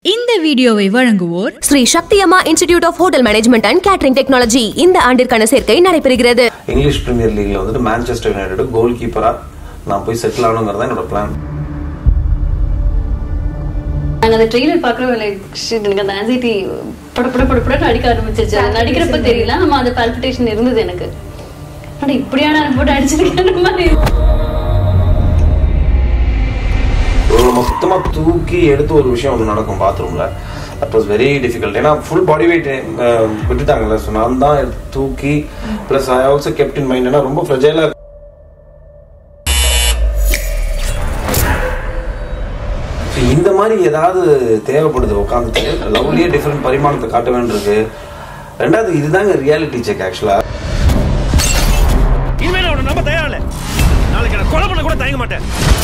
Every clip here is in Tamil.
இந்த வீடியோவை வழங்குவோர் Shri Shakti Amma institute of hotel management and catering technology இந்த ஆண்டிற்கான சேர்க்கை நடைபெறுகிறது இங்கிலீஷ் பிரீமியர் லீக்ல வந்துட்டு மான்செஸ்டர் யுனைடெட் கோல் கீப்பரா நான் போய் செட்டில் ஆகணுங்கிறது தான் என்னோட பிளான் நாங்க அந்த ட்ரெய்லர் பாக்குறோம் லைக் எனக்கு அந்த ஆன்சைட்டி பட பட பட படன்னு அடிக்க ஆரம்பிச்சிருச்சு அது நடிக்கிறப்ப தெரியல நம்ம அந்த பால்பிட்டேஷன் இருந்தது எனக்கு ஆனா இப்படியான போட்டு அடிச்சிருக்கேன் மாதிரி ஒரு மொத்தமா தூக்கி எடுத்து ஒரு விஷயம் ஒன்று நடக்கும் பாத்ரூம்ல தட் வாஸ் வெரி டிஃபிகல்ட் ஏன்னா ஃபுல் பாடி வெயிட் விட்டுட்டாங்கல்ல ஸோ நான் தான் எடுத்து தூக்கி plus I also kept in mind ஏன்னா ரொம்ப ஃப்ரெஜைலாக இந்த மாதிரி ஏதாவது தேவைப்படுது உட்காந்துட்டு லவ்லியே டிஃப்ரெண்ட் பரிமாணத்தை காட்ட வேண்டியிருக்கு ரெண்டாவது இதுதாங்க ரியாலிட்டி செக் ஆக்சுவலா இனிமே நான் உன்னை நம்ப தயாரில்ல நாளைக்கு நான் கொலை பண்ண கூட தயங்க மாட்டேன்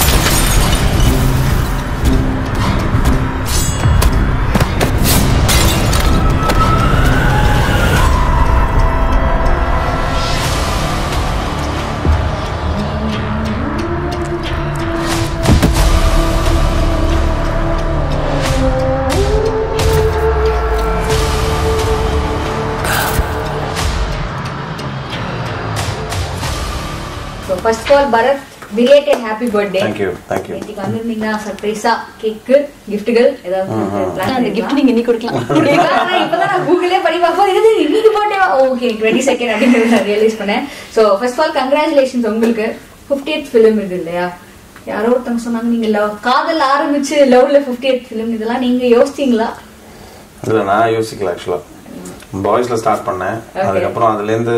so first of all Bharath related happy birthday thank you thank you இன்னைக்கு வந்திருந்தீங்கன்னா சர்ப்ரைஸா கேக்கு கிஃப்ட்டுகள் ஏதாவது plan அந்த கிஃப்ட் நீங்க இன்னி கொடுக்கலாம் பண்ணிருக்கீங்களா? இப்பதான் நான் கூகுளே பண்ணி பார்ப்போம் இது இன்னைக்கு பர்த்டேவா ஓகே டுவெண்ட்டி செகண்ட் அப்படின்னு நான் ரியலைஸ் பண்ணேன் so first of all congratulations உங்களுக்கு ஃபிஃப்டியத் ஃபிலிம் இது இல்லையா யாரோ ஒருத்தவங்க சொன்னாங்க நீங்க லவ் காதல் ஆரம்பிச்சு லவ்ல ஃபிஃப்டியத் ஃபிலிம் இதெல்லாம் நீங்க யோசிச்சீங்களா இல்லை நான் யோசிக்கல ஆக்சுவலாக பாய்ஸில் ஸ்டார்ட் பண்ணேன் Okay. அதுக்கப்புறம் அதுலேருந்து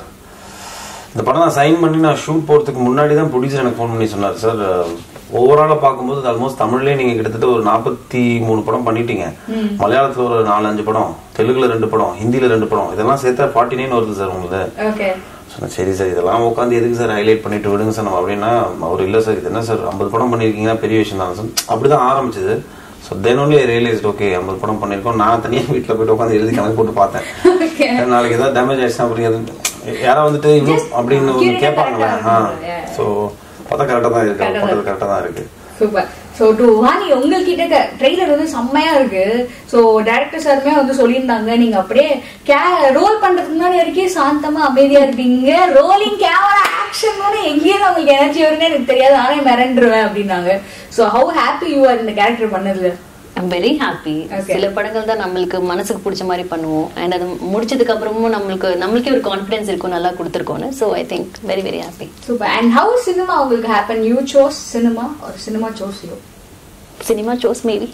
இந்த படம் நான் சைன் பண்ணி நான் ஷூட் போகிறதுக்கு முன்னாடி தான் ப்ரொடியூசர் எனக்கு ஃபோன் பண்ணி சொன்னார் சார் ஓவராலாக பார்க்கும்போது ஆல்மோஸ்ட் தமிழ்லேயே நீங்கள் கிட்டத்தட்ட ஒரு நாற்பத்தி மூணு படம் பண்ணிட்டீங்க மலையாளத்தில் ஒரு நாலு அஞ்சு படம் தெலுங்குல ரெண்டு படம் ஹிந்தியில் ரெண்டு படம் இதெல்லாம் சேர்த்தா ஃபார்ட்டி நைன் வருது சார் உங்களுக்கு ஓகே சொன்னேன் சரி சார் இதெல்லாம் உட்காந்து எதுக்கு சார் ஹைலைட் பண்ணிட்டு விடுங்க சார் நம்ம அப்படின்னா அவர் இல்லை சார் இது என்ன சார் ஐம்பது படம் பண்ணியிருக்கீங்க பெரிய விஷயம் தான் சார் அப்படிதான் ஆரம்பிச்சது so then only realised okay ஐம்பது படம் பண்ணியிருக்கோம் நான் தனியாக வீட்டில் போயிட்டு உட்காந்து எழுதி கணக்கு போட்டு பார்த்தேன் நாளைக்கு ஏதாவது டேமேஜ் ஆயிடுச்சுன்னா அப்படிங்கிறது யாராவது வந்துட்டு இவ்வளோ அப்படின்னு ஒன்று accurate-ஆ கேட்பாங்களே correct-ஆ ஆ இருக்கும். Yeah. ஸோ பார்த்தா கரெக்டாக தான் இருக்கு அவர் Correct-ஆ பண்ணுறது கரெக்டாக தான் இருக்கு சூப்பர் சோ டு வாணி உங்ககிட்ட ட்ரெய்லர் வந்து செம்மையா இருக்கு சோ டைரக்டர் சாருமே வந்து சொல்லியிருந்தாங்க நீங்க அப்படியே ரோல் பண்றதுக்கு முன்னாடி வரைக்கும் சாந்தமா அமைதியா இருப்பீங்க ரோலிங் கேமரா ஆக்ஷன் எங்கேயும் உங்களுக்கு எனர்ஜி வரும்னு எனக்கு தெரியாது நானே மிரண்டுருவேன் அப்படின்னாங்க so how happy you are இந்த கேரக்டர் பண்ணதுல ஐம் வெரி ஹாப்பி Okay. சில படங்கள் தான் நம்மளுக்கு மனசுக்கு பிடிச்ச மாதிரி பண்ணுவோம் அண்ட் அது முடிச்சதுக்கு அப்புறமும் நம்மளுக்கு நம்மளுக்கே ஒரு கான்ஃபிடன்ஸ் இருக்கும் நல்லா கொடுத்துருக்கோன்னு so I think very very happy super and how cinema உங்களுக்கு ஹேப்பன் யூ சோஸ் சினிமா ஒரு cinema chose you cinema chose maybe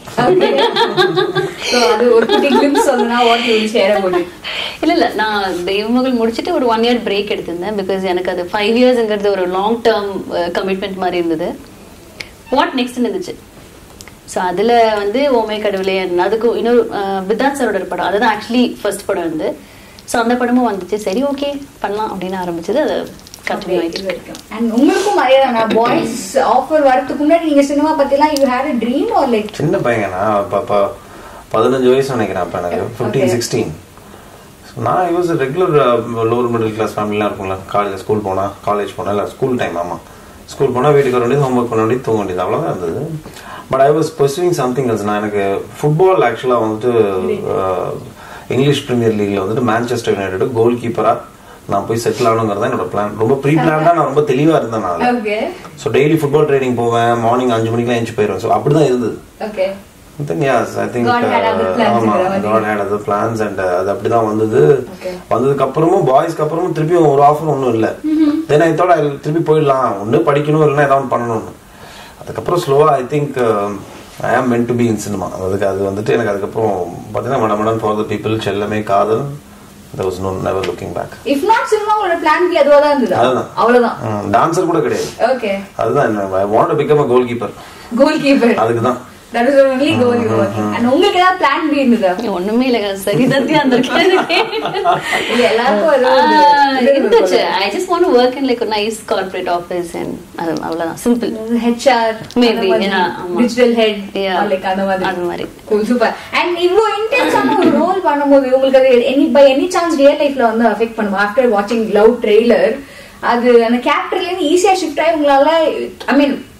so அது ஒரு குட்டி கிளிம்ஸ் சொல்லனா what you share about it இல்ல இல்ல நான் தெய்வமகள் முடிச்சுட்டு ஒரு ஒன் இயர் பிரேக் எடுத்திருந்தேன் பிகாஸ் எனக்கு அது ஃபைவ் இயர்ஸ்ங்கிறது ஒரு லாங் டேர்ம் கமிட்மெண்ட் மாதிரி இருந்தது வாட் நெக்ஸ்ட் இருந்துச்சு ஸோ அதில் வந்து ஓமே கடவுளே அதுக்கு இன்னொரு அஹ், வித்யாத் சாரோட ஒரு படம் அதுதான் ஆக்சுவலி ஃபர்ஸ்ட் படம் வந்து ஸோ அந்த படமும் வந்துச்சு சரி ஓகே பண்ணலாம் அப்படின்னு ஆரம்பிச்சது அது கண்டினியூ ஆயிடுச்சு அண்ட் உங்களுக்கும் அதே தான் பாய்ஸ் ஆஃபர் வரதுக்கு முன்னாடி நீங்க சினிமா பத்திலாம் you had a dream or like சின்ன பையன் நான் இப்போ இப்போ பதினஞ்சு வயசு நினைக்கிறேன் அப்போ எனக்கு ஃபிஃப்டீன் Okay. சிக்ஸ்டீன் நான் use regular lower middle class ஃபேமிலிலாம் இருக்கும்ல காலேஜ் ஸ்கூல் போனால் காலேஜ் போனால் இல்லை ஸ்கூல் டைம் ஆமாம் ஸ்கூல் போனால் வீட்டுக்கு வர வேண்டியது ஹோம்ஒர்க் பண்ண வேண்டியது தூங்க வேண்டியது அவ்வளோதான் இருந்தது but I was pursuing something else நான் எனக்கு ஃபுட்பால் ஆக்சுவலாக வந்துட்டு அஹ், இங்கிலீஷ் பிரீமியர் லீக்ல வந்துட்டு மான்செஸ்டர் யுனைடெட் கோல் கீப்பராக நான் போய் செட்டில் ஆகணுங்கிறது தான் என்னோட பிளான் ரொம்ப ப்ரீ பிளான்டாக நான் ரொம்ப தெளிவாக இருந்தேன் நான் okay so daily football training போவேன் மார்னிங் அஞ்சு மணிக்கெலாம் எழுந்து போயிடுவேன் ஸோ அப்படி தான் இருந்தது okay Then yes, I think God had other plans ஆமா ங்கிற மாதிரி. God had other plans and uh, அது அப்படிதான் வந்தது Okay. வந்ததுக்கு அப்புறமும் பாய்ஸ்க்கு அப்புறமும் திருப்பியும் ஒரு ஆஃபர் ஒன்றும் இல்லை தென் ஐ தாட் திருப்பி போயிடலாம் ஒன்று படிக்கணும் இல்லைன்னா ஏதாவது பண்ணணும்னு அதுக்கப்புறம் ஸ்லோவா ஐ think I am meant to be in cinema அதுக்கு அது வந்துட்டு எனக்கு அதுக்கப்புறம் பார்த்தீங்கன்னா மடம் மடம் ஃபார் த பீப்புள் செல்லமே காதல் there was no never looking back if not cinema உங்களோட பிளான் பி அதுவா தான் இருந்தது அதுதான். அவ்வளவுதான் டான்சர் கூட கிடையாது ஓகே அதுதான் I want become a goalkeeper goalkeeper அதுக்கு தான் that is only goalkeeper and உங்களுக்கு ஏதாவது பிளான் பி இருந்ததா ஒண்ணுமே இல்லைங்க சரி தத்தியா அந்த இல்ல எல்லாருக்கும் ஏதோ ஒரு இது இருந்துச்சு இருக்கும். I just want work in like nice corporate office and அவ்வளவுதான் சிம்பிள் ஹெச்ஆர் Maybe, yeah, ஆமா. Digital head Yeah. லைக் அந்த மாதிரி அந்த மாதிரி. சூப்பர் அண்ட் இவ்ளோ இன்டென்ஸான ஒரு ரோல் பண்ணும்போது உங்களுக்கு அது any by any chance real லைஃப்ல வந்து அஃபெக்ட் பண்ணுமா ஆஃப்டர் வாட்சிங் லவ் ட்ரெய்லர் அது அந்த கேரக்டர்ல இருந்து ஈஸியா ஷிஃப்ட் ஆகி உங்களால ஐ மீன்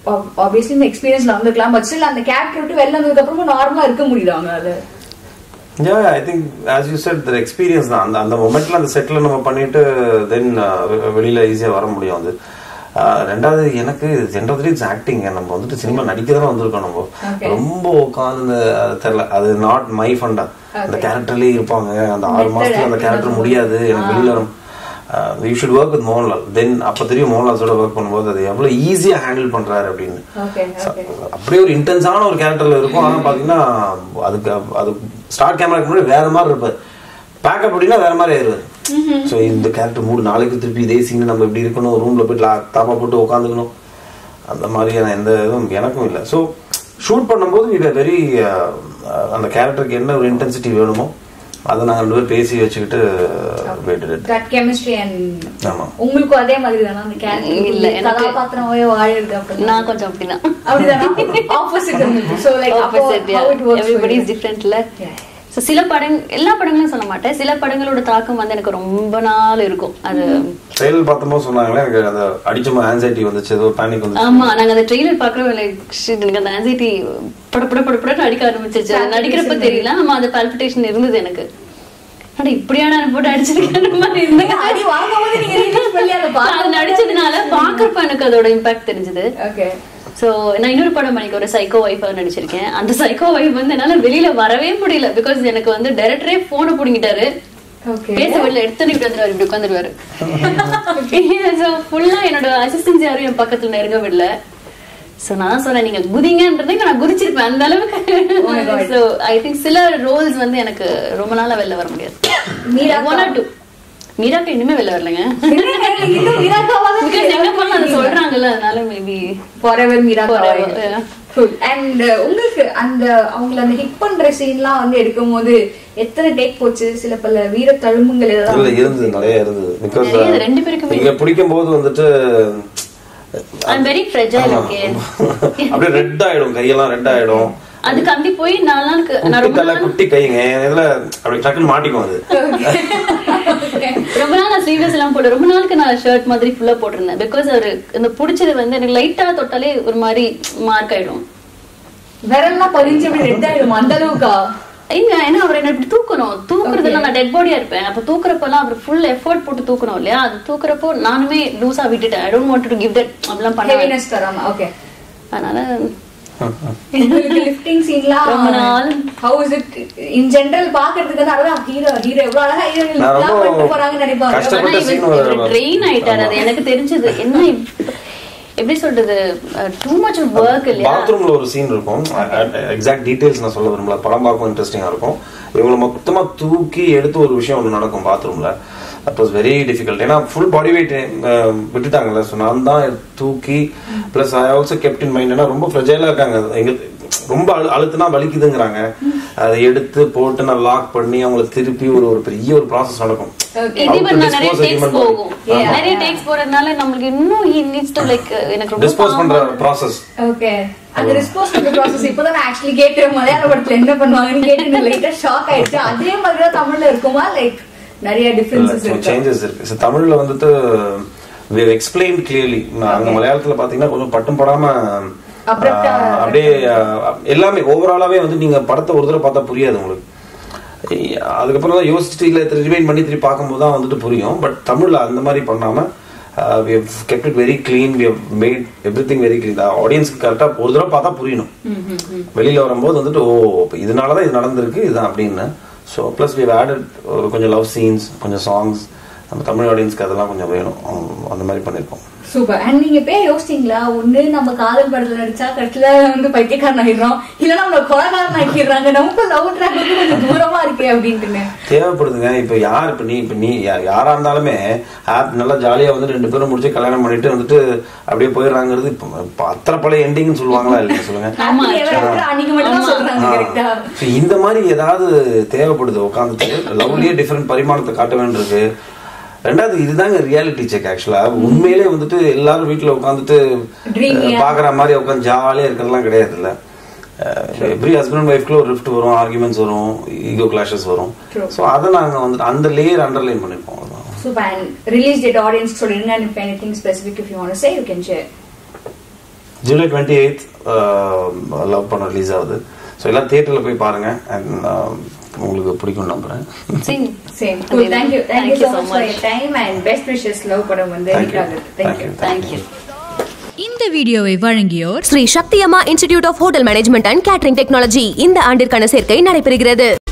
ஆப்வியஸ்லி இந்த எக்ஸ்பீரியன்ஸ்ல வந்திருக்கலாம் பட் ஸ்டில் அந்த கேரக்டர் விட்டு வெளில வந்ததுக்கு அப்புறமா நார்மலா இருக்க முடியுது அவங்களால Yeah, I think as you said, the experience தான் அந்த அந்த மொமெண்ட்ல அந்த செட்டில் நம்ம பண்ணிட்டு தென் வெளியில ஈஸியா வர முடியும் அது ஆஹ் ரெண்டாவது எனக்கு ஜென்ரலி இட்ஸ் ஆக்டிங் நம்ம வந்துட்டு சினிமா நடிக்க தானே வந்திருக்கோம் நம்ம Okay. ரொம்ப உட்காந்து தெரியல அது நாட் மை ஃபண்டா அந்த Okay. கேரக்டர்லயே இருப்பாங்க அந்த ஆறு Method மாசத்துல அந்த acting கேரக்டர் தான் முடியாது எனக்கு வெளியில வரும் you should work with Mohanlal then அப்ப தெரியும் மோகன்லால்ஸோட ஒர்க் பண்ணும்போது அது எவ்வளவு ஈஸியா ஹேண்டில் பண்றாரு அப்படின்னு ஓகே ஓகே அப்படியே ஒரு இன்டென்ஸான ஒரு கேரக்டர்ல இருக்கும் ஆனா பாத்தீங்கன்னா அதுக்கு அது ஸ்டார்ட் கேமராக்கு முன்னாடி வேற மாதிரி இருப்பார் பேக்கப் அப்படின்னா வேற மாதிரி ஆயிருவாரு சோ இந்த கேரக்டர் மூணு நாளைக்கு திருப்பி இதே சீன் நம்ம இப்படி இருக்கணும் ரூம்ல போய் லா- தாப்பா போட்டு உட்காந்துக்கணும் அந்த மாதிரியான எந்த இதுவும் எனக்கும் இல்லை ஸோ ஷூட் பண்ணும்போது இது வெரி அந்த கேரக்டருக்கு என்ன ஒரு இன்டென்சிட்டி வேணுமோ அதை நாங்கள் ரெண்டு பேரும் பேசி வச்சுக்கிட்டு போயிட்டு தட் கெமிஸ்ட்ரி அண்ட் ஆமா உங்களுக்கும் அதே மாதிரி தானா அந்த இல்ல, கேரக்டர் எனக்கு- கதாபாத்திரமாவே வாழறது அப்படி நான் கொஞ்சம் அப்படிதான் அப்படிதானா ஆப்போசிட் இருந்துச்சு சோ லைக் அப்போ Opposite, yeah. how it works for Everybody you. is differentல Yeah. So, சில படங் எல்லா படங்களும் சொல்ல மாட்டேன் சில படங்களோட தாக்கம் வந்து எனக்கு ரொம்ப நாள் இருக்கும் அது ட்ரெயிலர் பார்த்தம்போது சொன்னாங்களே எனக்கு அந்த அடிச்சமா ஆன்சைட்டி வந்துச்சு ஏதோ பேனிக் வந்துச்சு ஆமா நாங்க அந்த ட்ரெய்லர் பாக்குறோம் லைக் எனக்கு அந்த ஆன்சைட்டி பட பட பட படன்னு அடிக்க ஆரம்பிச்சிச்சு அது நடிக்கிறப்ப தெரியல ஆமா அந்த பால்பிட்டேஷன் இருந்தது எனக்கு ஆனா இப்படியான நான் போட்டு அடிச்சிருக்கேன் மாதிரி இருந்தது அடி வாங்கும்போது நீங்க release பண்ணி அதை அது பார்க்க நடிச்சதுனால பாக்குறப்ப எனக்கு அதோட இம்பாக்ட் தெரிஞ்சது ஓகே சோ நான் இன்னொரு படம் பண்ணிக்க ஒரு சைக்கோ வைஃபா நடிச்சிருக்கேன் அந்த சைக்கோ வைஃப் வந்து என்னால வெளியில வரவே முடியல பிகாஸ் எனக்கு வந்து டைரக்டரே போனை புடிங்கிட்டாரு ஓகே பேச வெளியில எடுத்து இப்படி வந்துருவாரு இப்படி உட்காந்துருவாரு சோ ஃபுல்லா என்னோட அசிஸ்டன்ஸ் யாரும் என் பக்கத்துல நெருங்க விடல சோ நான் தான் சொன்னேன் நீங்க குதிங்கன்றதை நான் குதிச்சிருப்பேன் அந்த Oh my God. அளவுக்கு சோ ஐ திங்க் சில ரோல்ஸ் வந்து எனக்கு ரொம்ப நாளா வெளில வர முடியாது மீராக்கா? ஒன் ஆர் டூ மீராக்கா இனிமே வெளில வரலங்க இன்னும் மீராக்காவா தான் பிகாஸ் எங்க போனா அதை சொல்றாங்கல்ல அதனால மேபி forever மீராக்காவா Forever, yeah. அண்ட் உங்களுக்கு அந்த அவங்கள அந்த ஹிட் பண்ற சீன்லாம் வந்து எடுக்கும்போது எத்தனை டேக் போச்சு சில பல வீர தழும்புங்கள் இல்ல ஏதாவது இருந்தது நிறைய இருந்தது பிகாஸ் நிறைய, ரெண்டு பேருக்குமே. நீங்க பிடிக்கும் போது வந்துட்டு ஐம் வெரி ஃப்ரெஜைல் ஆமா. ஓகே அப்படியே ரெட் ஆயிடும் கையெல்லாம் ரெட் ஆயிடும் அது கம்பி போய் நாலு நாளுக்கு நான் குட்டி ரொம்ப தலை நாள் குட்டி கைங்க என் இதுல அப்படி டக்குன்னு மாட்டிக்கும் அது ரொம்ப நாள் நான் ஸ்லீவ்லெஸ் எல்லாம் போட்டு ரொம்ப நாளுக்கு நான் ஷர்ட் மாதிரி ஃபுல்லா போட்டிருந்தேன் பிகாஸ் அவரு இந்த புடிச்சது வந்து எனக்கு லைட்டா தொட்டாலே ஒரு மாதிரி மார்க் ஆயிடும் விரல்லாம் பதிஞ்சு அப்படி ரெட் ஆயிடும் அந்த அளவுக்கா இல்ல ஏன்னா அவர் என்ன இப்படி தூக்கணும் தூக்குறதுல நான் டெட் பாடியா இருப்பேன் அப்ப தூக்குறப்பெல்லாம் அவர் ஃபுல் எஃபோர்ட் போட்டு தூக்கணும் இல்லையா அது தூக்குறப்போ நானுமே லூசா விட்டுட்டேன் I don't want to give that அப்படிலாம் பண்ண ஹெவினஸ் தராம ஓகே அதனால உங்களுக்கு லிஃப்டிங் சீன்லாம் ரொம்ப நாள். How is it in general பாக்குறதுக்கு வந்து அதான் ஹீரோ ஹீரோ எவ்வளவு அழகா ஹீரோயின் நான் ரொம்ப பண்ணிட்டு போறாங்கன்னு நினைப்பாங்க கஷ்டப்பட்ட ஆனா scene இவர் ஒரு- ட்ரெயின் ஆயிட்டாரு அது எனக்கு தெரிஞ்சது என்ன இப்- எப்படி சொல்றது டூ மச் ஒர்க் இல்லையா பாத்ரூம்ல ஒரு சீன் இருக்கும் எக்ஸாக்ட் டீடைல்ஸ் நான் சொல்ல விரும்பல படம் பார்க்கும் இன்ட்ரெஸ்டிங்கா இருக்கும் இவங்களை மொத்தமா தூக்கி எடுத்து ஒரு விஷயம் ஒன்று நடக்கும் பாத்ரூம்ல தட் வாஸ் வெரி டிஃபிகல்ட் ஏன்னா ஃபுல் பாடி வெயிட் விட்டுட்டாங்கல்ல ஸோ நான் தான் தூக்கி plus I also kept in mind ஏன்னா ரொம்ப ஃப்ரெஜைலா இருக்காங்க எங்க ரொம்ப அழு அழுத்துனா வலிக்குதுங்கிறாங்க அதை எடுத்து போட்டு நான் லாக் பண்ணி அவங்கள திருப்பி ஒரு ஒரு பெரிய ஒரு ப்ராசஸ் நடக்கும் Okay. How இது to பண்ணா நிறைய dispose a takes human body. போகும் ஆமா. நிறைய டேக்ஸ் போறதுனால நம்மளுக்கு இன்னும் he needs to like எனக்கு ரொம்ப டிஸ்போஸ் பண்ற பாவமா- ப்ராசஸ் ஓகே அந்த ரெஸ்பான்ஸ் பண்ற ப்ராசஸ் இப்பதான் நான் ஆக்சுவலி கேட்டேன் மலையாள படத்துல என்ன பண்ணுவாங்கன்னு கேட்டு லைட்டா ஷாக் ஆயிடுச்சு அதே மாதிரி தான் தமிழ்ல இருக்குமா லைக் நிறைய டிஃபரன்சஸ் இருக்கு சேஞ்சஸ் இருக்கு So, தமிழ்ல வந்துட்டு we have explained clearly நான் அங்க மலையாளத்துல பாத்தீங்கன்னா கொஞ்சம் பட்டும் படாம Abrupt ஆ ஆஹ், அப்படியே ஆஹ், எல்லாமே ஓவராலாவே வந்து நீங்க படத்தை ஒரு தடவை பார்த்தா புரியாது உங்களுக்கு ஏய், அதுக்கப்புறம் தான் யோசிச்சுட்டு இல்ல ரிவைன் பண்ணி திருப்பி பார்க்கும்போது தான் வந்துட்டு புரியும் பட் தமிழ்ல அந்த மாதிரி பண்ணாம we have kept it very clean we have made everything very clean ஆடியன்ஸ்க்கு கரெக்டா ஒரு தடவை பார்த்தா புரியணும் வெளியில வரும்போது வந்துட்டு ஓ இப்ப இதனால தான் இது நடந்திருக்கு இதுதான் அப்படின்னு ஸோ ப்ளஸ் வி ஆடட் ஒரு கொஞ்சம் லவ் சீன்ஸ் கொஞ்சம் சாங்ஸ் நம்ம தமிழ் ஆடியன்ஸ்க்கு அதெல்லாம் கொஞ்சம் வேணும் உம், அந்த மாதிரி பண்ணியிருக்கோம் சூப்பர் அண்ட் நீங்க பேர் யோசிச்சீங்களா ஒண்ணு நம்ம காதல் படத்துல நடிச்சா கடைசியில வந்து பைத்தியக்காரன் ஆயிடுறோம் இல்ல நம்மள கொலகாரன் ஆக்கிடுறாங்க நமக்கு லவ் ட்ராக் வந்து கொஞ்சம் தூரமா இருக்கே அப்படின்ட்டு தேவைப்படுதுங்க இப்போ யார் இப்போ நீ இப்போ நீ யா- யாரா இருந்தாலுமே ஆப் நல்லா ஜாலியா வந்து ரெண்டு பேரும் முடிச்சு கல்யாணம் பண்ணிட்டு வந்துட்டு அப்படியே போயிடுறாங்கிறது இப்போ இப்போ அத்தனை பழைய எண்டிங்னு சொல்லுவாங்களா இல்லையா சொல்லுங்க ஆமா, அன்னைக்கு மட்டும் தான் சொல்றாங்க ஆ. கரெக்டா So, இந்த மாதிரி ஏதாவது தேவைப்படுது உட்காந்துட்டு லவ்லயே டிஃப்ரெண்ட் பரிமாணத்தை காட்ட வேண்டியிருக்கு ரெண்டாவது இதுதாங்க ரியாலிட்டி செக் ஆக்சுவலா உண்மையிலே வந்துட்டு எல்லாரும் வீட்டுல உட்காந்துட்டு Dreamy ஆ. பாக்குற மாதிரி உட்காந்து ஜாலியா இருக்கிறதுலாம் கிடையாது இல்ல எவ்ரி ஹஸ்பண்ட் அண்ட் ஒய்ஃப்குள்ள ஒரு ரிஃப்ட் வரும் ஆர்குமெண்ட்ஸ் வரும் ஈகோ கிளாஷஸ் வரும் True. ஸோ அதை நாங்க வந்து அந்த லேயர் அண்டர்லைன் பண்ணிருப்போம் அவ்வளவுதான். Super and release date audience சொல்லிருங்க and if anything specific if you want say you can share July twenty eight love பண்ண ரிலீஸ் ஆகுது ஸோ எல்லாம் தியேட்டரில் போய் பாருங்க அண்ட் உங்களுக்கு பிடிக்கும் நம்புறேன் Same. Same cool thank you thank you so much for your much. time and best wishes love படம் வந்து Thank you. hit ஆகுது thank you Thank you. இந்த வீடியோவை வழங்கியோர் Shri Shakti Amma institute of hotel management and catering technology இந்த ஆண்டிற்கான சேர்க்கை நடைபெறுகிறது